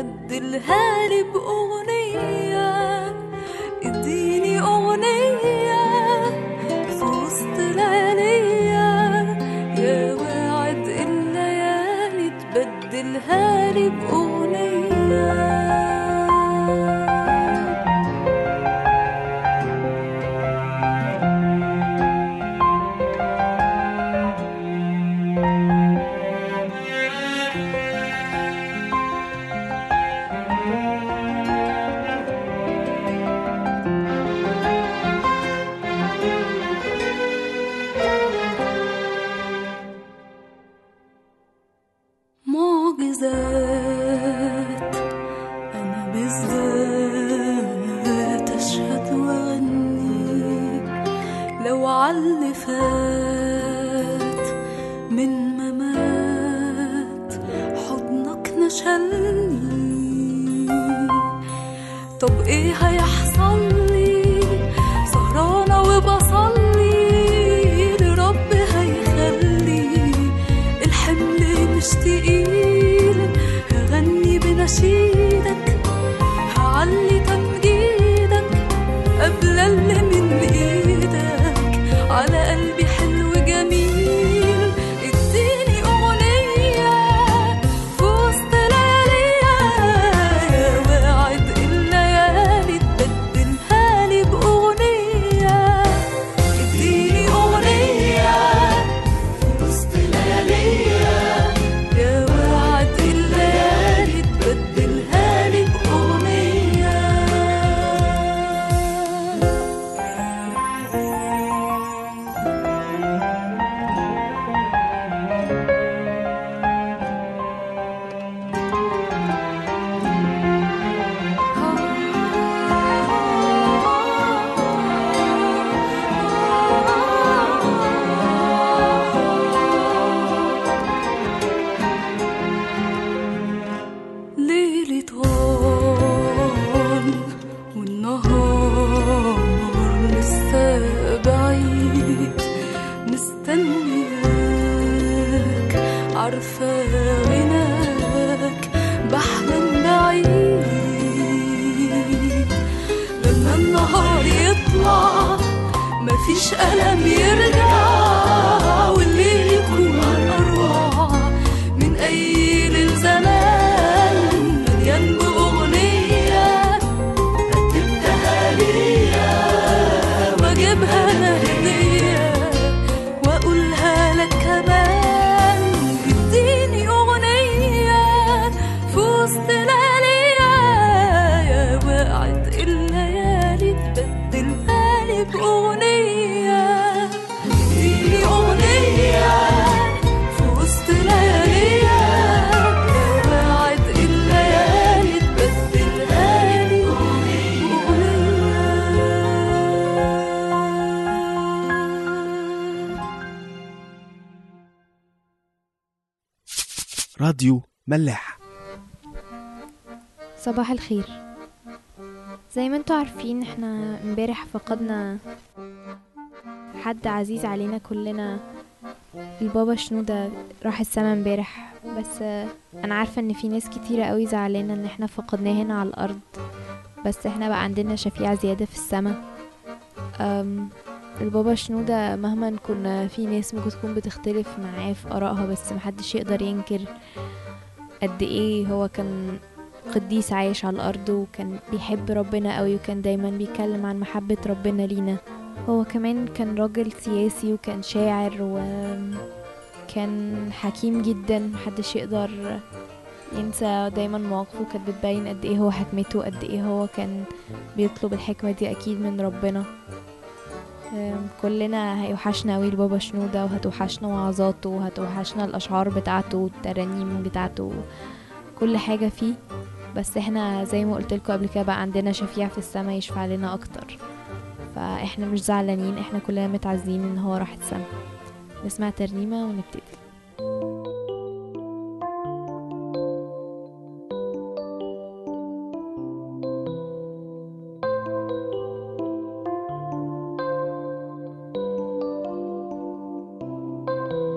بدلها لي بأغنية اديني أغنية في وسط ليالية يا واعد الليالي تبدلها لي بأغنية معجزات أنا بالذات أشهد وأغني لو عاللي فات من ممات حضنك نشلني طب ايه هيحصل لي سهرانة وبصلي لرب هيخلي الحمل مش تقيل هغني بنشيدك هعلي تمجيدك قبل اللي من ايدك على قلبي حلو جميل اديني اغنية في وسط لياليا يا واعد الليالي تبدلها لي باغنية اديني اغنية في وسط لياليا يا واعد الليالي تبدلها لي باغنية ليلي طال والنهار لسه بعيد مستنياك عارفة غناك بحلم بعيد لما النهار يطلع مفيش ألم يرجع والليل يكون أروع من أي ليل زمان مليان بأغنية رتبتها ليا وأجيبها أنا هدية وأقولها لك كمان اديني أغنية في وسط لياليا يا واعد الليالي تبدلها لي بأغنية اديني أغنية في وسط لياليا يا واعد الليالي تبدلها لي بأغنية راديو ملاح صباح الخير زي ما انتوا عارفين احنا امبارح فقدنا حد عزيز علينا كلنا البابا شنودة راح السما امبارح بس آه، انا عارفة ان في ناس كتيرة قوي زعلانة ان احنا فقدناه هنا على الارض بس احنا بقى عندنا شفيع زيادة في السما أم، البابا شنودة مهما كنا في ناس ممكن تكون بتختلف معاه في آرائها بس محدش يقدر ينكر قد ايه هو كان قديس عايش على الأرض وكان بيحب ربنا قوي وكان دايما بيتكلم عن محبة ربنا لينا هو كمان كان راجل سياسي وكان شاعر وكان حكيم جدا محدش يقدر ينسى دايما مواقفه كانت بتبين قد ايه هو حكمته قد ايه هو كان بيطلب الحكمة دي اكيد من ربنا أم، كلنا هيوحشنا قوي البابا شنودة وهتوحشنا وعظاته وهتوحشنا الأشعار بتاعته والترانيم بتاعته كل حاجة فيه بس احنا زي ما قلت لكم قبل كده بقى عندنا شفيع في السماء يشفع لنا اكتر فاحنا مش زعلانين احنا كلنا متعزين ان هو راح السما نسمع ترنيمة ونبتدي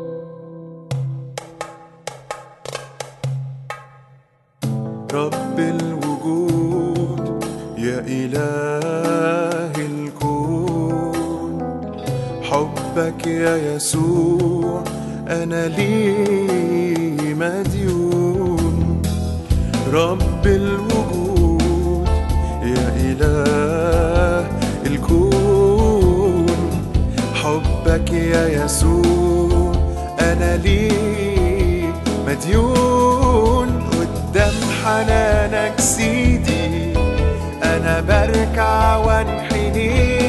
رب الوجود يا إله الكون حبك يا يسوع أنا لي مديون رب الوجود يا إله الكون حبك يا يسوع أنا لي مديون قدام حنانك سيدي أنا بركع وانحني